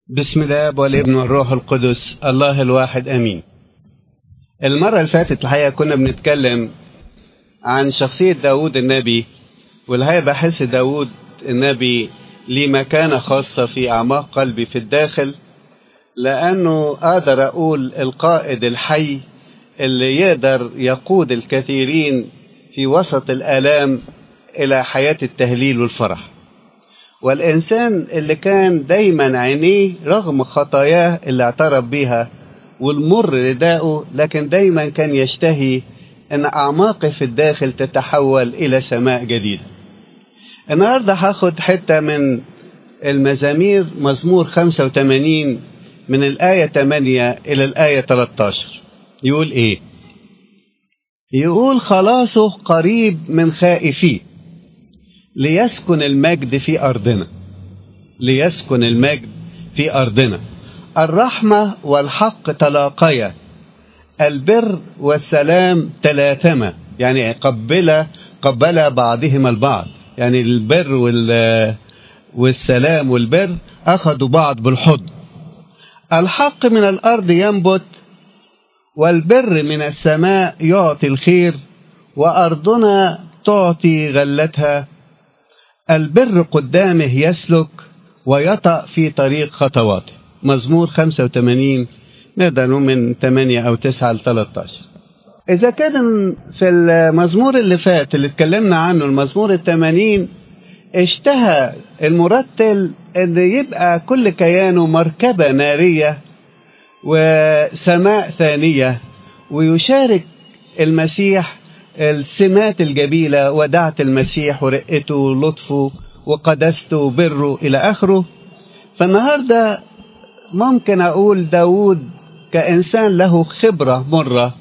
بسم الله والابن والروح القدس الله الواحد امين المرة اللي فاتت الحقيقة كنا بنتكلم عن شخصية داود النبي والحقيقة بحس داود النبي ليه مكانة خاصة في أعماق قلبي في الداخل لأنه أقدر أقول القائد الحي اللي يقدر يقود الكثيرين في وسط الآلام إلى حياة التهليل والفرح والإنسان اللي كان دايما عينيه رغم خطاياه اللي اعترف بيها والمر رداءه لكن دايما كان يشتهي أن أعماقه في الداخل تتحول إلى سماء جديدة النهاردة هاخد حتة من المزامير مزمور 85 من الآية 8 إلى الآية 13 يقول إيه يقول خلاصه قريب من خائفيه ليسكن المجد في أرضنا ليسكن المجد في أرضنا الرحمة والحق تلاقيا البر والسلام تلاثما يعني قبل قبل بعضهما البعض يعني البر وال والسلام والبر أخذوا بعض بالحضن الحق من الأرض ينبت والبر من السماء يعطي الخير وأرضنا تعطي غلتها البر قدامه يسلك ويطأ في طريق خطواته مزمور 85 نقدر نقول من 8 أو 9 ل 13 إذا كان في المزمور اللي فات اللي اتكلمنا عنه المزمور الثمانين اشتهى المرتل أن يبقى كل كيانه مركبة نارية وسماء ثانية ويشارك المسيح السمات الجميلة ودعة المسيح ورقته ولطفه وقدسته وبره إلى آخره فالنهاردة ممكن أقول داود كإنسان له خبرة مرة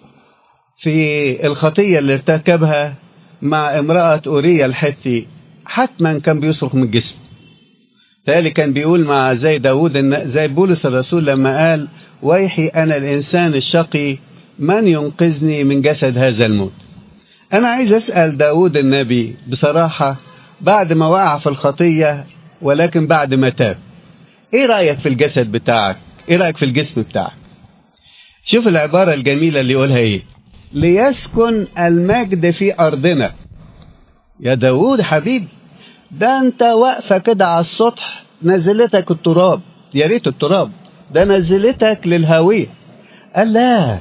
في الخطية اللي ارتكبها مع امرأة أوريا الحتي حتما كان بيصرخ من جسمه تالي كان بيقول مع زي داود زي بولس الرسول لما قال ويحي أنا الإنسان الشقي من ينقذني من جسد هذا الموت أنا عايز أسأل داود النبي بصراحة بعد ما وقع في الخطية ولكن بعد ما تاب إيه رأيك في الجسد بتاعك إيه رأيك في الجسم بتاعك شوف العبارة الجميلة اللي يقولها إيه ليسكن المجد في أرضنا يا داود حبيبي ده أنت واقفة كده على السطح نزلتك التراب يا ريت التراب ده نزلتك للهوية قال لا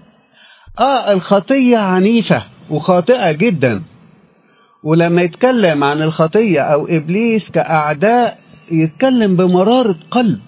آه الخطية عنيفة وخاطئة جدا ولما يتكلم عن الخطية أو إبليس كأعداء يتكلم بمرارة قلب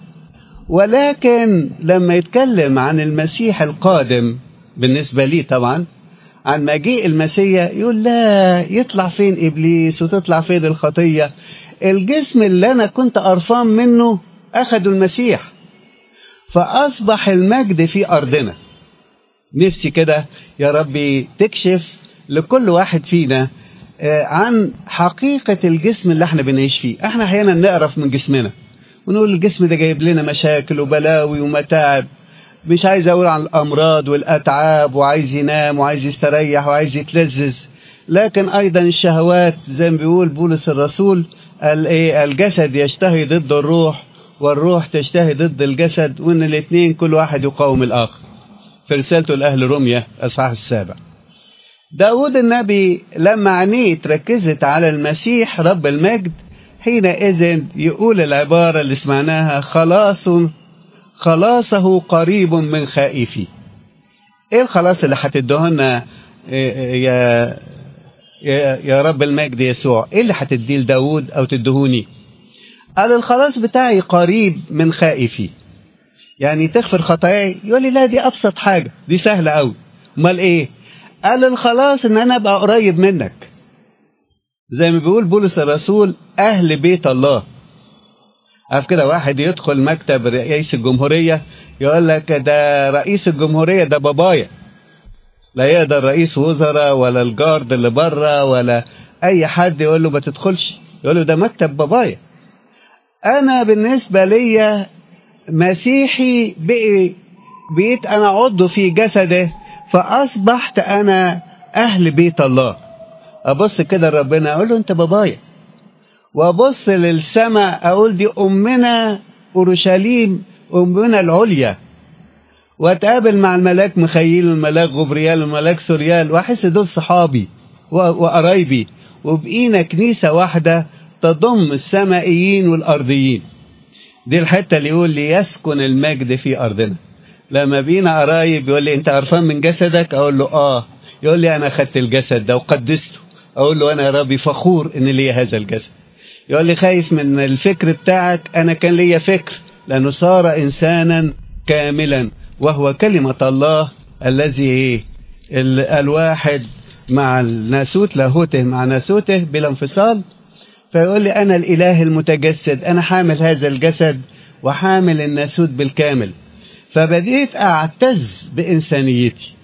ولكن لما يتكلم عن المسيح القادم بالنسبة لي طبعا عن مجيء المسيح يقول لا يطلع فين إبليس وتطلع فين الخطية الجسم اللي أنا كنت قرفان منه أخدوا المسيح فأصبح المجد في أرضنا نفسي كده يا ربي تكشف لكل واحد فينا عن حقيقة الجسم اللي احنا بنعيش فيه احنا احيانا نقرف من جسمنا ونقول الجسم ده جايب لنا مشاكل وبلاوي ومتاعب مش عايز اقول عن الامراض والاتعاب وعايز ينام وعايز يستريح وعايز يتلذذ لكن ايضا الشهوات زي ما بيقول بولس الرسول الجسد يشتهي ضد الروح والروح تشتهي ضد الجسد وان الاثنين كل واحد يقاوم الاخر في رسالته لاهل روميا اصحاح السابع داود النبي لما عينيه تركزت على المسيح رب المجد حينئذ يقول العبارة اللي سمعناها خلاص خلاصه قريب من خائفي ايه الخلاص اللي هتدهنا يا يا يا رب المجد يسوع ايه اللي هتديه لداود او تدهوني قال الخلاص بتاعي قريب من خائفي يعني تغفر خطاياي يقول لي لا دي ابسط حاجه دي سهله قوي امال ايه قال الخلاص ان انا ابقى قريب منك زي ما بيقول بولس الرسول اهل بيت الله عارف كده واحد يدخل مكتب رئيس الجمهورية يقول لك ده رئيس الجمهورية ده بابايا لا يقدر رئيس وزراء ولا الجارد اللي بره ولا اي حد يقول له ما تدخلش يقول له ده مكتب بابايا انا بالنسبة ليا مسيحي بقي بقيت انا عضو في جسده فأصبحت أنا أهل بيت الله أبص كده لربنا أقول له أنت بابايا وأبص للسماء أقول دي أمنا أورشليم أمنا العليا واتقابل مع الملاك مخيل والملاك غبريال والملاك سوريال واحس دول صحابي وقرايبي وبقينا كنيسة واحدة تضم السمائيين والأرضيين دي الحتة اللي يقول لي يسكن المجد في أرضنا لما بينا قرايب يقول لي أنت عرفان من جسدك أقول له آه يقول لي أنا أخدت الجسد ده وقدسته أقول له أنا يا ربي فخور إن لي هذا الجسد يقول لي خايف من الفكر بتاعك أنا كان ليا فكر لأنه صار إنسانا كاملا وهو كلمة الله الذي الواحد مع الناسوت لاهوته مع ناسوته بلا انفصال فيقول لي أنا الإله المتجسد أنا حامل هذا الجسد وحامل الناسوت بالكامل فبديت أعتز بإنسانيتي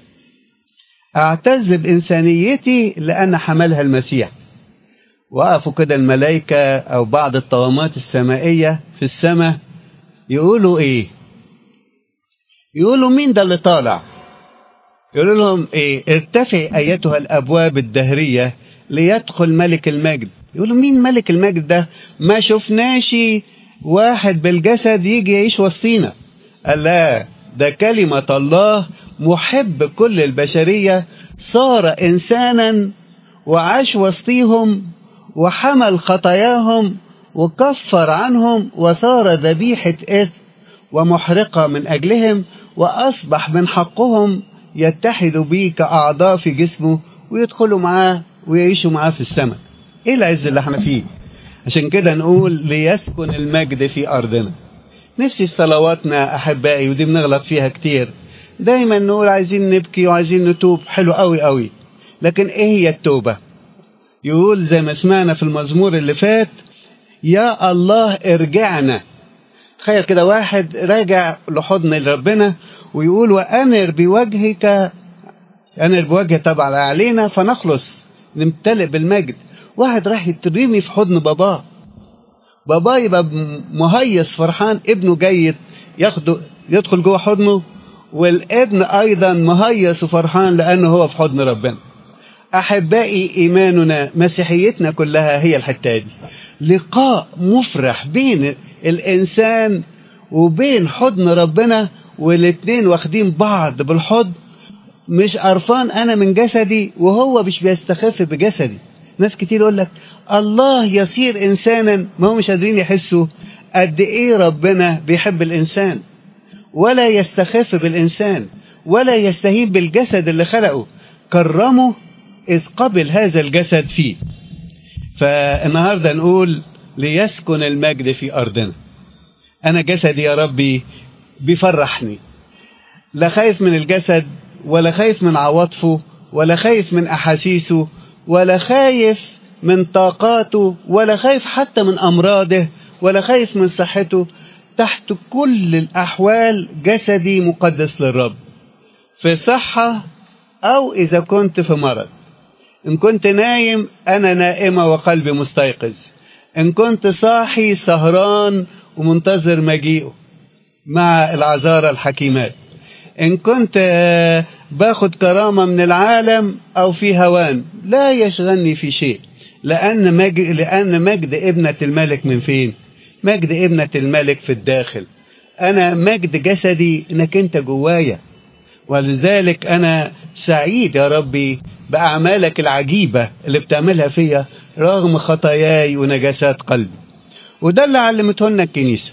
أعتز بإنسانيتي لأن حملها المسيح وقفوا كده الملائكة أو بعض الطغمات السمائية في السماء يقولوا إيه يقولوا مين ده اللي طالع يقولوا لهم إيه ارتفعي أيتها الأبواب الدهرية ليدخل ملك المجد يقولوا مين ملك المجد ده ما شفناش واحد بالجسد يجي يعيش وسطينا قال لا ده كلمة الله محب كل البشرية صار إنسانا وعاش وسطيهم وحمل خطاياهم وكفر عنهم وصار ذبيحة إثم ومحرقة من أجلهم وأصبح من حقهم يتحدوا به كأعضاء في جسمه ويدخلوا معاه ويعيشوا معاه في السماء إيه العز اللي احنا فيه عشان كده نقول ليسكن المجد في أرضنا نفسي في صلواتنا أحبائي ودي بنغلط فيها كتير دايما نقول عايزين نبكي وعايزين نتوب حلو قوي قوي لكن ايه هي التوبة يقول زي ما سمعنا في المزمور اللي فات يا الله ارجعنا تخيل كده واحد راجع لحضن ربنا ويقول وأمر بوجهك أمر بوجهك طبعا علينا فنخلص نمتلئ بالمجد واحد راح يترمي في حضن باباه باباه يبقى مهيص فرحان ابنه جاي ياخده يدخل جوه حضنه والابن ايضا مهيص وفرحان لانه هو في حضن ربنا احبائي ايماننا مسيحيتنا كلها هي الحته دي لقاء مفرح بين الانسان وبين حضن ربنا والاتنين واخدين بعض بالحضن مش قرفان انا من جسدي وهو مش بيستخف بجسدي ناس كتير يقول لك الله يصير انسانا ما هو مش قادرين يحسوا قد ايه ربنا بيحب الانسان ولا يستخف بالانسان ولا يستهين بالجسد اللي خلقه كرمه اذ قبل هذا الجسد فيه فالنهارده نقول ليسكن المجد في ارضنا انا جسدي يا ربي بيفرحني لا خايف من الجسد ولا خايف من عواطفه ولا خايف من احاسيسه ولا خايف من طاقاته ولا خايف حتى من امراضه ولا خايف من صحته تحت كل الاحوال جسدي مقدس للرب في صحه او اذا كنت في مرض ان كنت نايم انا نائمه وقلبي مستيقظ ان كنت صاحي سهران ومنتظر مجيئه مع العذارى الحكيمات إن كنت باخد كرامة من العالم أو في هوان لا يشغلني في شيء لأن مجد, لأن مجد ابنة الملك من فين مجد ابنة الملك في الداخل أنا مجد جسدي إنك أنت جوايا ولذلك أنا سعيد يا ربي بأعمالك العجيبة اللي بتعملها فيا رغم خطاياي ونجاسات قلبي وده اللي علمته لنا الكنيسة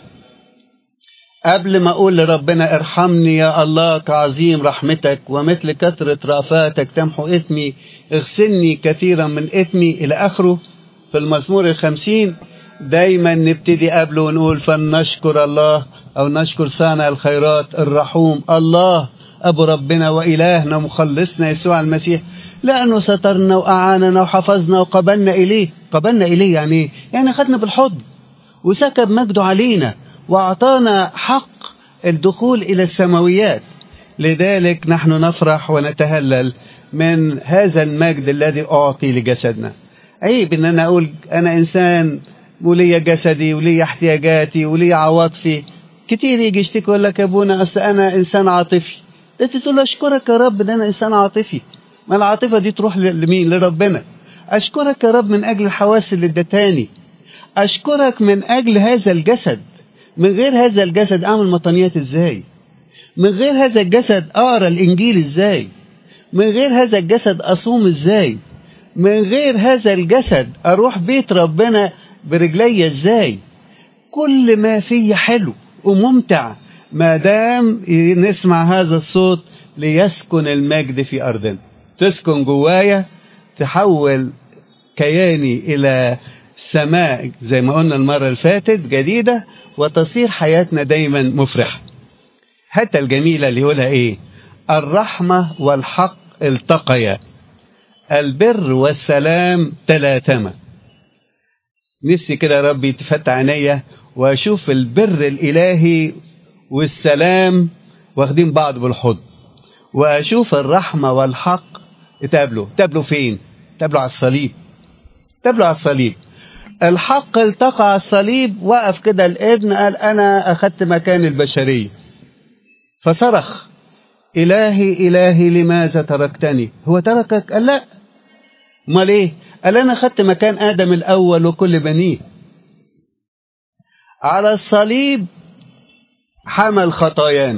قبل ما أقول لربنا ارحمني يا الله كعظيم رحمتك ومثل كثرة رأفاتك تمحو إثمي اغسلني كثيرا من إثمي إلى آخره في المزمور الخمسين دايما نبتدي قبله ونقول فلنشكر الله أو نشكر صانع الخيرات الرحوم الله أبو ربنا وإلهنا مخلصنا يسوع المسيح لأنه سترنا وأعاننا وحفظنا وقبلنا إليه قبلنا إليه يعني إيه؟ يعني خدنا بالحضن وسكب مجده علينا وأعطانا حق الدخول إلى السماويات لذلك نحن نفرح ونتهلل من هذا المجد الذي أعطي لجسدنا عيب إن أنا أقول أنا إنسان ولي جسدي ولي احتياجاتي ولي عواطفي كتير يجي يشتكي يقول لك يا ابونا اصل انا انسان عاطفي انت تقول اشكرك يا رب ان انا انسان عاطفي ما العاطفه دي تروح لمين لربنا اشكرك يا رب من اجل الحواس اللي ادتاني اشكرك من اجل هذا الجسد من غير هذا الجسد اعمل مطنيات ازاي من غير هذا الجسد اقرا الانجيل ازاي من غير هذا الجسد اصوم ازاي من غير هذا الجسد اروح بيت ربنا برجلي ازاي كل ما فيه حلو وممتع ما دام نسمع هذا الصوت ليسكن المجد في ارضنا تسكن جوايا تحول كياني الى سماء زي ما قلنا المره اللي فاتت جديده وتصير حياتنا دايما مفرحه حتى الجميله اللي يقولها ايه الرحمه والحق التقيا البر والسلام تلاتما نفسي كده يا رب يتفتح عينيا واشوف البر الالهي والسلام واخدين بعض بالحضن واشوف الرحمه والحق اتقابلوا اتقابلوا فين اتقابلوا على الصليب اتقابلوا على الصليب الحق التقى على الصليب وقف كده الابن قال انا اخدت مكان البشريه فصرخ الهي الهي لماذا تركتني هو تركك قال لا امال ايه قال انا اخدت مكان ادم الاول وكل بنيه على الصليب حمل خطايانا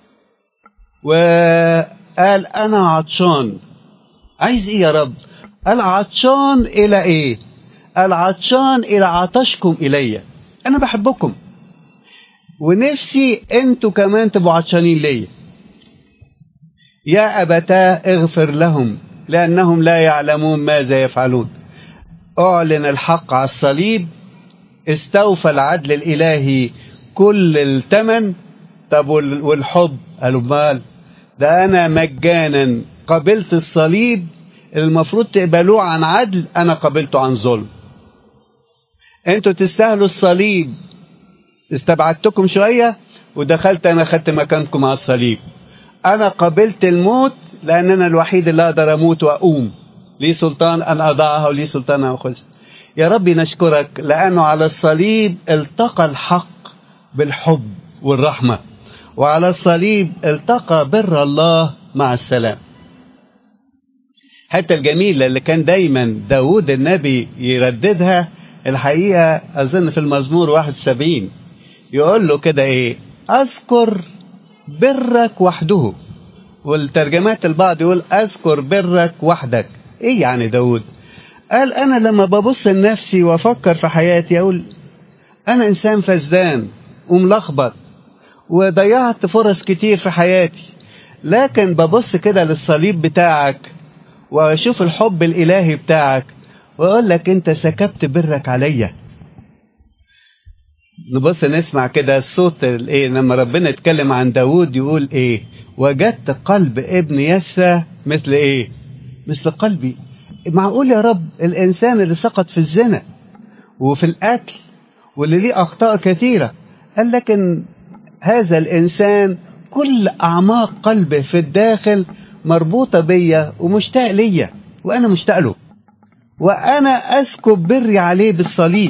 وقال انا عطشان عايز ايه يا رب قال عطشان الى ايه قال عطشان الى عطشكم الي انا بحبكم ونفسي انتوا كمان تبقوا عطشانين ليا يا ابتاه اغفر لهم لانهم لا يعلمون ماذا يفعلون اعلن الحق على الصليب استوفى العدل الالهي كل الثمن طب والحب قالوا مال ده انا مجانا قبلت الصليب المفروض تقبلوه عن عدل انا قبلته عن ظلم انتوا تستاهلوا الصليب استبعدتكم شويه ودخلت انا خدت مكانكم على الصليب انا قبلت الموت لان انا الوحيد اللي اقدر اموت واقوم لي سلطان ان اضعها ولي سلطان ان اخذها يا ربي نشكرك لانه على الصليب التقى الحق بالحب والرحمه وعلى الصليب التقى بر الله مع السلام حتى الجميلة اللي كان دايما داود النبي يرددها الحقيقة أظن في المزمور 71 يقول له كده إيه أذكر برك وحده والترجمات البعض يقول أذكر برك وحدك إيه يعني داود قال أنا لما ببص لنفسي وأفكر في حياتي أقول أنا إنسان فسدان وملخبط وضيعت فرص كتير في حياتي لكن ببص كده للصليب بتاعك واشوف الحب الالهي بتاعك واقول لك انت سكبت برك عليا نبص نسمع كده الصوت الايه لما ربنا اتكلم عن داود يقول ايه وجدت قلب ابن يسى مثل ايه مثل قلبي معقول يا رب الانسان اللي سقط في الزنا وفي القتل واللي ليه اخطاء كثيره قال لكن هذا الانسان كل اعماق قلبه في الداخل مربوطة بيا ومشتاق ليا وأنا مشتاق له وأنا أسكب بري عليه بالصليب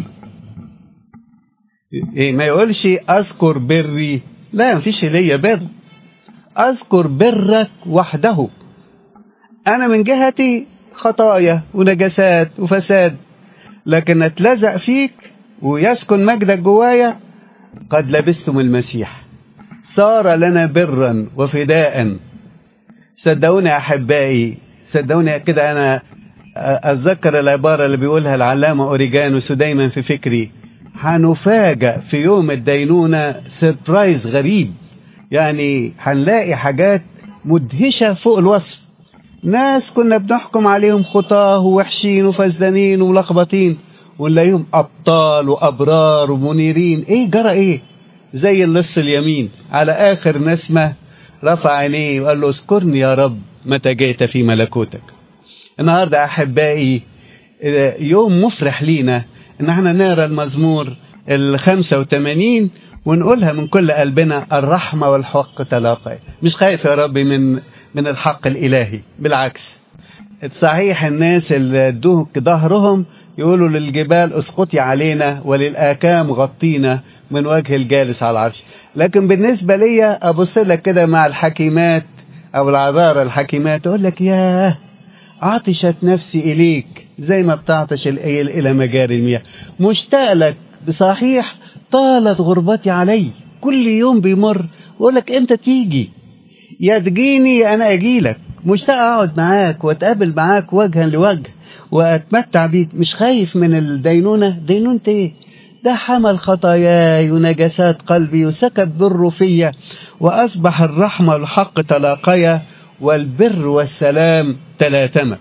إيه ما يقولش أذكر بري لا مفيش ليا بر أذكر برك وحده أنا من جهتي خطايا ونجاسات وفساد لكن اتلزق فيك ويسكن مجدك جوايا قد لبستم المسيح صار لنا برا وفداء صدقوني يا احبائي صدقوني كده انا اتذكر العباره اللي بيقولها العلامه اوريجانوس دايما في فكري هنفاجأ في يوم الدينونه سربرايز غريب يعني هنلاقي حاجات مدهشه فوق الوصف ناس كنا بنحكم عليهم خطاه ووحشين وفسدانين وملخبطين ونلاقيهم ابطال وابرار ومنيرين ايه جرى ايه زي اللص اليمين على اخر نسمه رفع عينيه وقال له اذكرني يا رب متى جئت في ملكوتك النهارده احبائي يوم مفرح لينا ان احنا نقرا المزمور ال 85 ونقولها من كل قلبنا الرحمه والحق تلاقي مش خايف يا رب من من الحق الالهي بالعكس صحيح الناس اللي ادوك ظهرهم يقولوا للجبال اسقطي علينا وللاكام غطينا من وجه الجالس على العرش لكن بالنسبه ليا ابص لك كده مع الحكيمات او العذارى الحكيمات اقول لك ياه عطشت نفسي اليك زي ما بتعطش الايل الى مجاري المياه مشتاق لك بصحيح طالت غربتي علي كل يوم بيمر ويقول لك امتى تيجي يا تجيني يا انا اجيلك مشتاق اقعد معاك واتقابل معاك وجها لوجه واتمتع بيك مش خايف من الدينونه دينونه ايه ده حمل خطاياي ونجاسات قلبي وسكب بره فيا واصبح الرحمه والحق تلاقيا والبر والسلام تلاتما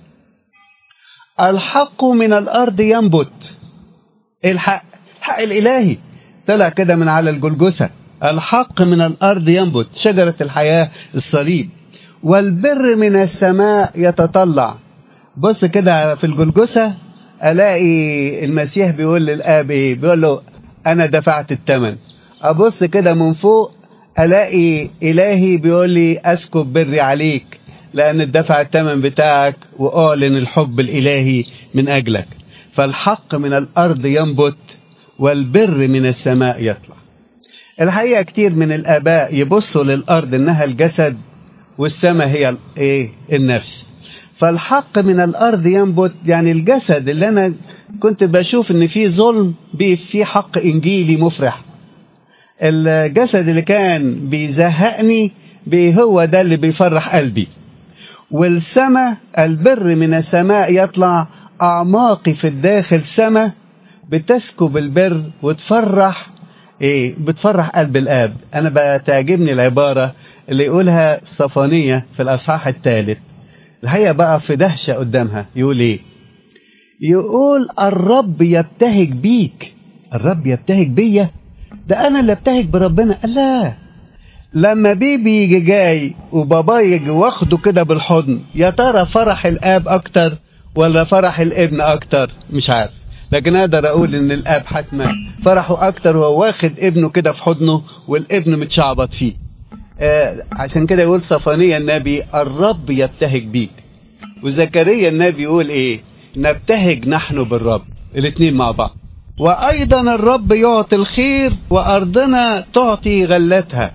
الحق من الارض ينبت الحق الحق الالهي طلع كده من على الجلجسه الحق من الارض ينبت شجره الحياه الصليب والبر من السماء يتطلع بص كده في الجلجسه الاقي المسيح بيقول للاب ايه بيقول له انا دفعت الثمن ابص كده من فوق الاقي الهي بيقول لي اسكب بري عليك لان الدفع الثمن بتاعك واعلن الحب الالهي من اجلك فالحق من الارض ينبت والبر من السماء يطلع الحقيقه كتير من الاباء يبصوا للارض انها الجسد والسماء هي ايه النفس فالحق من الارض ينبت يعني الجسد اللي انا كنت بشوف ان فيه ظلم بيه فيه حق انجيلي مفرح الجسد اللي كان بيزهقني بيه هو ده اللي بيفرح قلبي والسماء البر من السماء يطلع اعماقي في الداخل سماء بتسكب البر وتفرح ايه بتفرح قلب الاب انا بتعجبني العباره اللي يقولها صفانيه في الاصحاح الثالث الحقيقه بقى في دهشه قدامها يقول ايه يقول الرب يبتهج بيك الرب يبتهج بيا ده انا اللي ابتهج بربنا لا لما بيبي يجي جاي وبابا يجي واخده كده بالحضن يا ترى فرح الاب اكتر ولا فرح الابن اكتر مش عارف لكن اقدر اقول ان الاب حتما فرحه اكتر وهو واخد ابنه كده في حضنه والابن متشعبط فيه آه عشان كده يقول صفانية النبي الرب يبتهج بيك وزكريا النبي يقول ايه نبتهج نحن بالرب الاثنين مع بعض وايضا الرب يعطي الخير وارضنا تعطي غلتها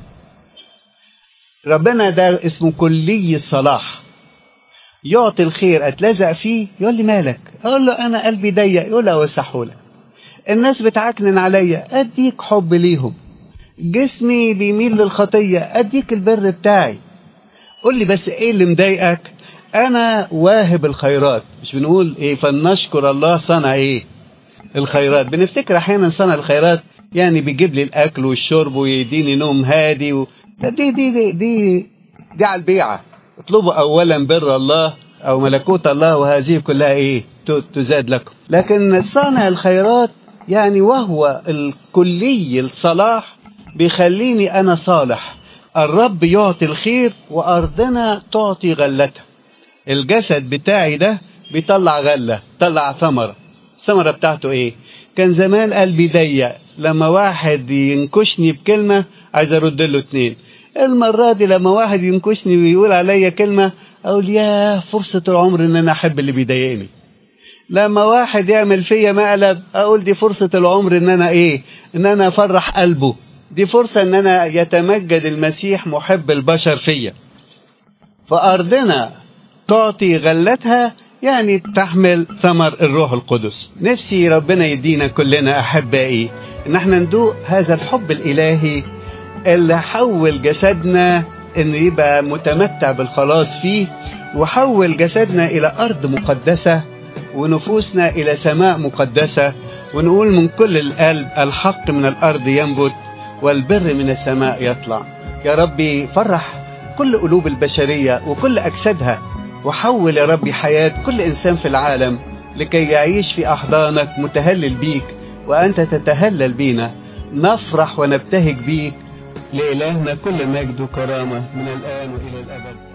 ربنا ده اسمه كلي الصلاح يعطي الخير اتلزق فيه يقول لي مالك اقول له انا قلبي ضيق يقول اوسحهولك الناس بتعكنن عليا اديك حب ليهم جسمي بيميل للخطيه اديك البر بتاعي قول لي بس ايه اللي مضايقك انا واهب الخيرات مش بنقول ايه فلنشكر الله صنع ايه الخيرات بنفتكر احيانا صنع الخيرات يعني بيجيب لي الاكل والشرب ويديني نوم هادي و... دي دي دي دي, دي على البيعه اطلبوا اولا بر الله او ملكوت الله وهذه كلها ايه تزاد لكم لكن صانع الخيرات يعني وهو الكلي الصلاح بيخليني انا صالح الرب يعطي الخير وارضنا تعطي غلتها الجسد بتاعي ده بيطلع غله طلع ثمره الثمره بتاعته ايه كان زمان قلبي ضيق لما واحد ينكشني بكلمه عايز ارد له اتنين المرة دي لما واحد ينكشني ويقول عليا كلمة أقول يا فرصة العمر إن أنا أحب اللي بيضايقني. لما واحد يعمل فيا مقلب أقول دي فرصة العمر إن أنا إيه؟ إن أنا أفرح قلبه. دي فرصة إن أنا يتمجد المسيح محب البشر فيا. فأرضنا تعطي غلتها يعني تحمل ثمر الروح القدس. نفسي ربنا يدينا كلنا أحبائي إن احنا ندوق هذا الحب الإلهي اللي حول جسدنا انه يبقى متمتع بالخلاص فيه وحول جسدنا الى ارض مقدسه ونفوسنا الى سماء مقدسه ونقول من كل القلب الحق من الارض ينبت والبر من السماء يطلع يا ربي فرح كل قلوب البشريه وكل اجسادها وحول يا ربي حياه كل انسان في العالم لكي يعيش في احضانك متهلل بيك وانت تتهلل بينا نفرح ونبتهج بيك لإلهنا كل مجد وكرامة من الآن وإلى الأبد